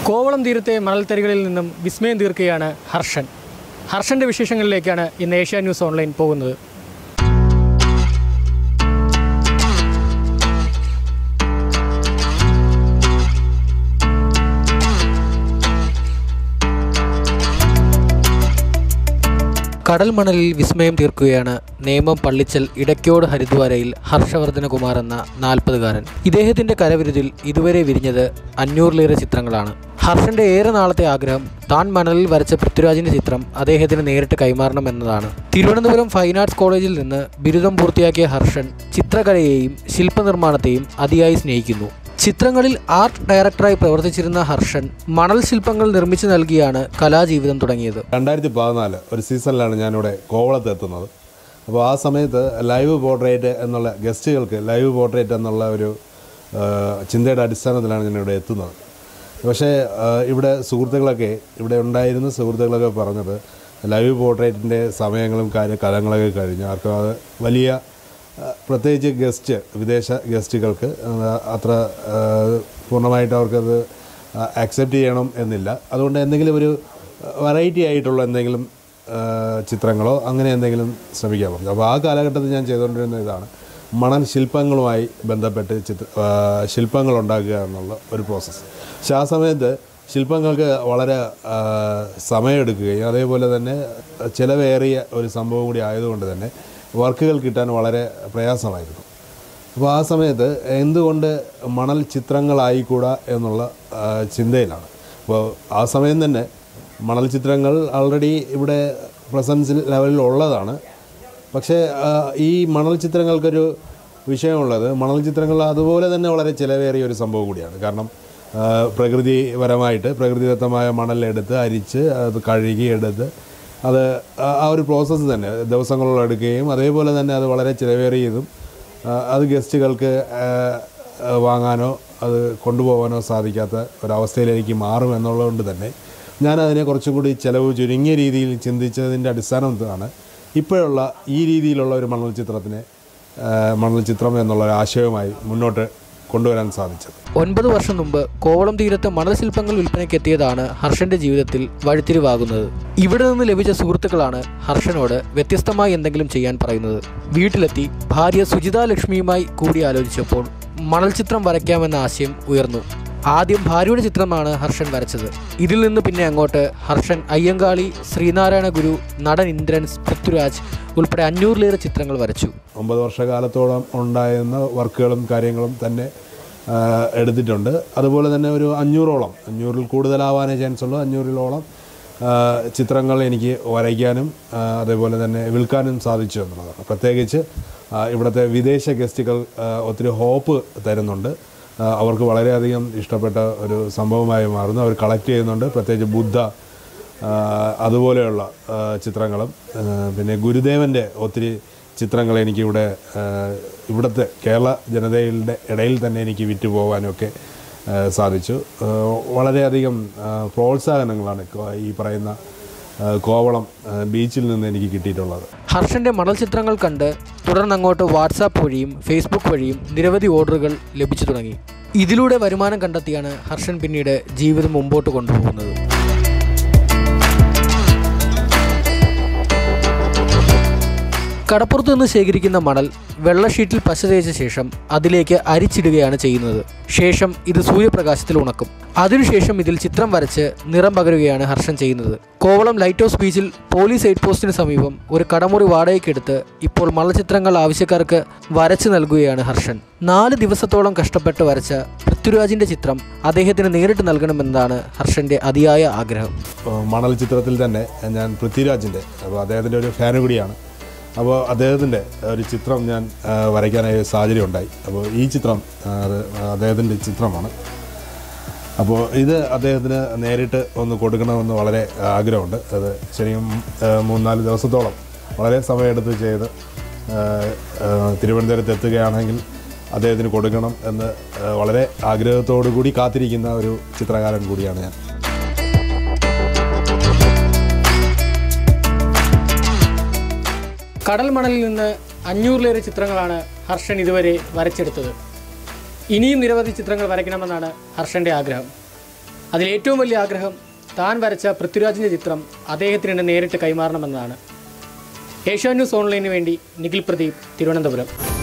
കോവളം തീരത്തെ മണൽത്തരികളിൽ നിന്നും വിസ്മയം തീർക്കുകയാണ് ഹർഷൻ ഹർഷൻ്റെ വിശേഷങ്ങളിലേക്കാണ് ഇന്ന് ഏഷ്യ ന്യൂസ് ഓൺലൈൻ പോകുന്നത് കടൽ മണലിൽ വിസ്മയം തീർക്കുകയാണ് നേമം പള്ളിച്ചൽ ഇടയ്ക്കോട് ഹരിദ്വാരയിൽ ഹർഷവർദ്ധനകുമാർ എന്ന നാൽപ്പതുകാരൻ ഇദ്ദേഹത്തിന്റെ കരവിരുതിൽ ഇതുവരെ വിരിഞ്ഞത് അഞ്ഞൂറിലേറെ ചിത്രങ്ങളാണ് ഹർഷന്റെ ഏറെ നാളത്തെ ആഗ്രഹം താൻ മണലിൽ വരച്ച പൃഥ്വിരാജിന്റെ ചിത്രം അദ്ദേഹത്തിന് നേരിട്ട് കൈമാറണം എന്നതാണ് തിരുവനന്തപുരം ഫൈൻ ആർട്സ് കോളേജിൽ നിന്ന് ബിരുദം പൂർത്തിയാക്കിയ ഹർഷൻ ചിത്രകലയെയും ശില്പനിർമ്മാണത്തെയും അതിയായി സ്നേഹിക്കുന്നു ചിത്രങ്ങളിൽ ആർട്ട് ഡയറക്ടറായി പ്രവർത്തിച്ചിരുന്ന ഹർഷൻ മണൽ ശില്പങ്ങൾ നിർമ്മിച്ചു നൽകിയാണ് കലാജീവിതം തുടങ്ങിയത് രണ്ടായിരത്തി പതിനാല് ഒരു സീസണിലാണ് ഞാനിവിടെ കോവളത്ത് എത്തുന്നത് അപ്പോൾ ആ സമയത്ത് ലൈവ് പോർട്രേറ്റ് എന്നുള്ള ഗസ്റ്റുകൾക്ക് ലൈവ് പോർട്രേറ്റ് എന്നുള്ള ഒരു ആ, ചിന്തയുടെ അടിസ്ഥാനത്തിലാണ് ഞാൻ ഇവിടെ എത്തുന്നത് പക്ഷേ ആ, ഇവിടെ സുഹൃത്തുക്കളൊക്കെ ഇവിടെ ഉണ്ടായിരുന്ന സുഹൃത്തുക്കളൊക്കെ പറഞ്ഞത് ലൈവ് പോർട്രേറ്റിൻ്റെ സമയങ്ങളും കാര്യ കാലങ്ങളൊക്കെ കഴിഞ്ഞു ആർക്കും അത് വലിയ ആ, പ്രത്യേകിച്ച് ഗസ്റ്റ് വിദേശ ഗസ്റ്റുകൾക്ക് ആ, അത്ര ആ, പൂർണ്ണമായിട്ട് അവർക്കത് ആക്സെപ്റ്റ് ചെയ്യണം എന്നില്ല അതുകൊണ്ട് എന്തെങ്കിലും ഒരു വെറൈറ്റി ആയിട്ടുള്ള എന്തെങ്കിലും ആ, ചിത്രങ്ങളോ അങ്ങനെ എന്തെങ്കിലും ശ്രമിക്കാൻ പറഞ്ഞു അപ്പോൾ ആ കാലഘട്ടത്തിൽ ഞാൻ ചെയ്തുകൊണ്ടിരുന്ന ഇതാണ് മണൽ ശില്പങ്ങളുമായി ബന്ധപ്പെട്ട് ചിത്ര ആ, ശില്പങ്ങൾ ഉണ്ടാക്കുക എന്നുള്ള ഒരു പ്രോസസ്സ് പക്ഷെ ആ സമയത്ത് ശില്പങ്ങൾക്ക് വളരെ ആ, സമയമെടുക്കുകയും അതേപോലെ തന്നെ ചിലവേറിയ ഒരു സംഭവം കൂടി ആയതുകൊണ്ട് തന്നെ വർക്കുകൾ കിട്ടാൻ വളരെ പ്രയാസമായിരുന്നു അപ്പോൾ ആ സമയത്ത് എന്തുകൊണ്ട് മണൽ ചിത്രങ്ങളായിക്കൂടാ എന്നുള്ള ആ, ചിന്തയിലാണ് അപ്പോൾ ആ സമയം തന്നെ മണൽ ചിത്രങ്ങൾ ആൾറെഡി ഇവിടെ പ്രസൻസ് ലെവലിൽ ഉള്ളതാണ് പക്ഷേ ആ, ഈ മണൽ ചിത്രങ്ങൾക്കൊരു വിഷയമുള്ളത് മണൽ ചിത്രങ്ങൾ അതുപോലെ തന്നെ വളരെ ചിലവേറിയ ഒരു സംഭവം കൂടിയാണ് കാരണം ആ, പ്രകൃതിപരമായിട്ട് പ്രകൃതിദത്തമായ മണലെടുത്ത് അരിച്ച് അത് കഴുകി എടുത്ത് അത് ആ- ആ ഒരു പ്രോസസ്സ് തന്നെ ദിവസങ്ങളോളം എടുക്കുകയും അതേപോലെ തന്നെ അത് വളരെ ചിലവേറിയതും ആ, അത് ഗസ്റ്റുകൾക്ക് ആ, ആ, വാങ്ങാനോ അത് കൊണ്ടുപോകാനോ സാധിക്കാത്ത ഒരവസ്ഥയിലേക്ക് മാറും എന്നുള്ളതുകൊണ്ട് തന്നെ ഞാൻ അതിനെ കുറച്ചും കൂടി ചിലവ് ചുരുങ്ങിയ രീതിയിൽ ചിന്തിച്ചതിൻ്റെ അടിസ്ഥാനത്തിലാണ് ഇപ്പോഴുള്ള ഈ രീതിയിലുള്ള ഒരു മണൽ ചിത്രത്തിനെ ആ, മണൽ ചിത്രം എന്നുള്ള ഒരു ആശയവുമായി മുന്നോട്ട് കൊണ്ടുവരാൻ സാധിച്ചത് ഒൻപത് വർഷം മുമ്പ് കോവളം തീരത്ത് മണൽ ശില്പങ്ങൾ വിൽപ്പനയ്ക്ക് എത്തിയതാണ് ഹർഷന്റെ ജീവിതത്തിൽ വഴിത്തിരിവാകുന്നത് ഇവിടെ നിന്ന് ലഭിച്ച സുഹൃത്തുക്കളാണ് ഹർഷനോട് വ്യത്യസ്തമായി എന്തെങ്കിലും ചെയ്യാൻ പറയുന്നത് വീട്ടിലെത്തി ഭാര്യ സുജിത ലക്ഷ്മിയുമായി കൂടി ആലോചിച്ചപ്പോൾ മണൽ ചിത്രം വരയ്ക്കാമെന്ന ആശയം ഉയർന്നു ആദ്യം ഭാര്യയുടെ ചിത്രമാണ് ഹർഷൻ വരച്ചത് ഇതിൽ നിന്ന് പിന്നെ അങ്ങോട്ട് ഹർഷൻ അയ്യങ്കാളി ശ്രീനാരായണ ഗുരു നടൻ ഇന്ദ്രൻസ് പൃഥ്വിരാജ് ഉൾപ്പെടെ അഞ്ഞൂറിലേറെ ചിത്രങ്ങൾ വരച്ചു ഒമ്പത് വർഷകാലത്തോളം ഉണ്ടായിരുന്ന വർക്കുകളും കാര്യങ്ങളും തന്നെ ആ, എടുത്തിട്ടുണ്ട് അതുപോലെ തന്നെ ഒരു അഞ്ഞൂറോളം അഞ്ഞൂറിൽ കൂടുതലാവാനേ ചാൻസ് ഉള്ളൂ അഞ്ഞൂറിലോളം ആ, ചിത്രങ്ങൾ എനിക്ക് വരയ്ക്കാനും ആ, അതേപോലെ തന്നെ വിൽക്കാനും സാധിച്ചു എന്നുള്ളതാണ് പ്രത്യേകിച്ച് ആ, ഇവിടുത്തെ വിദേശ ഗസ്റ്റുകൾ ആ, ഒത്തിരി ഹോപ്പ് തരുന്നുണ്ട് ആ, അവർക്ക് വളരെയധികം ഇഷ്ടപ്പെട്ട ഒരു സംഭവമായി മാറുന്നു അവർ കളക്ട് ചെയ്യുന്നുണ്ട് പ്രത്യേകിച്ച് ബുദ്ധ ആ, അതുപോലെയുള്ള ആ, ചിത്രങ്ങളും ആ, പിന്നെ ഗുരുദേവൻ്റെ ഒത്തിരി ചിത്രങ്ങൾ എനിക്കിവിടെ ആ, ഇവിടുത്തെ കേരള ജനതയുടെ ഇടയിൽ തന്നെ എനിക്ക് വിറ്റ് പോകാനൊക്കെ ആ, സാധിച്ചു ആ, വളരെയധികം ആ, പ്രോത്സാഹനങ്ങളാണ് കോ- ഈ പറയുന്ന ആ, കോവളം ആ, ബീച്ചിൽ നിന്ന് എനിക്ക് കിട്ടിയിട്ടുള്ളത് ഹർഷന്റെ മണൽ ചിത്രങ്ങൾ കണ്ട് തുടർന്ന് അങ്ങോട്ട് വാട്സാപ്പ് വഴിയും ഫേസ്ബുക്ക് വഴിയും നിരവധി ഓർഡറുകൾ ലഭിച്ചു തുടങ്ങി ഇതിലൂടെ വരുമാനം കണ്ടെത്തിയാണ് ഹർഷൻ പിന്നീട് ജീവിതം മുമ്പോട്ട് കൊണ്ടുപോകുന്നത് കടപ്പുറത്ത് നിന്ന് ശേഖരിക്കുന്ന മണൽ വെള്ള ഷീറ്റിൽ പശ തേച്ച ശേഷം അതിലേക്ക് അരിച്ചിടുകയാണ് ചെയ്യുന്നത് ശേഷം ഇത് സൂര്യപ്രകാശത്തിൽ ഉണക്കും അതിനുശേഷം ഇതിൽ ചിത്രം വരച്ച് നിറം പകരുകയാണ് ഹർഷൻ ചെയ്യുന്നത് കോവളം ലൈറ്റ് ഹൗസ് ബീച്ചിൽ പോലീസ് എയ്ഡ് പോസ്റ്റിന് സമീപം ഒരു കടമുറി വാടകയ്ക്കെടുത്ത് ഇപ്പോൾ മണൽചിത്രങ്ങൾ ആവശ്യക്കാർക്ക് വരച്ചു നൽകുകയാണ് ഹർഷൻ നാല് ദിവസത്തോളം കഷ്ടപ്പെട്ട് വരച്ച പൃഥ്വിരാജിന്റെ ചിത്രം അദ്ദേഹത്തിന് നേരിട്ട് നൽകണമെന്നതാണ് ഹർഷന്റെ അതിയായ ആഗ്രഹം ആ, മണൽ ചിത്രത്തിൽ തന്നെ ഞാൻ പൃഥ്വിരാജിൻ്റെ അപ്പോൾ അദ്ദേഹത്തിൻ്റെ ഒരു ഫാൻ കൂടിയാണ് അപ്പോൾ അദ്ദേഹത്തിൻ്റെ ഒരു ചിത്രം ഞാൻ ആ, വരയ്ക്കാനായി സാഹചര്യം ഉണ്ടായി അപ്പോൾ ഈ ചിത്രം ആ, അത് അദ്ദേഹത്തിൻ്റെ ചിത്രമാണ് അപ്പോൾ ഇത് അദ്ദേഹത്തിന് നേരിട്ട് ഒന്ന് കൊടുക്കണമെന്ന് വളരെ ആഗ്രഹമുണ്ട് അത് ശരിക്കും ആ, മൂന്നാല് ദിവസത്തോളം വളരെ സമയമെടുത്ത് ചെയ്ത് ആ, ആ, തിരുവനന്തപുരത്ത് എത്തുകയാണെങ്കിൽ അദ്ദേഹത്തിന് കൊടുക്കണം എന്ന് ആ, വളരെ ആഗ്രഹത്തോടു കൂടി കാത്തിരിക്കുന്ന ഒരു ചിത്രകാരൻ കൂടിയാണ് ഞാൻ കടൽ മണലിൽ നിന്ന് അഞ്ഞൂറിലേറെ ചിത്രങ്ങളാണ് ഹർഷൻ ഇതുവരെ വരച്ചെടുത്തത് ഇനിയും നിരവധി ചിത്രങ്ങൾ വരയ്ക്കണമെന്നാണ് ഹർഷന്റെ ആഗ്രഹം അതിലേറ്റവും വലിയ ആഗ്രഹം താൻ വരച്ച പൃഥ്വിരാജിൻ്റെ ചിത്രം അദ്ദേഹത്തിന് തന്നെ നേരിട്ട് കൈമാറണമെന്നതാണ് ഏഷ്യാന്യൂസ് ഓൺലൈനു വേണ്ടി നിഖിൽ പ്രദീപ് തിരുവനന്തപുരം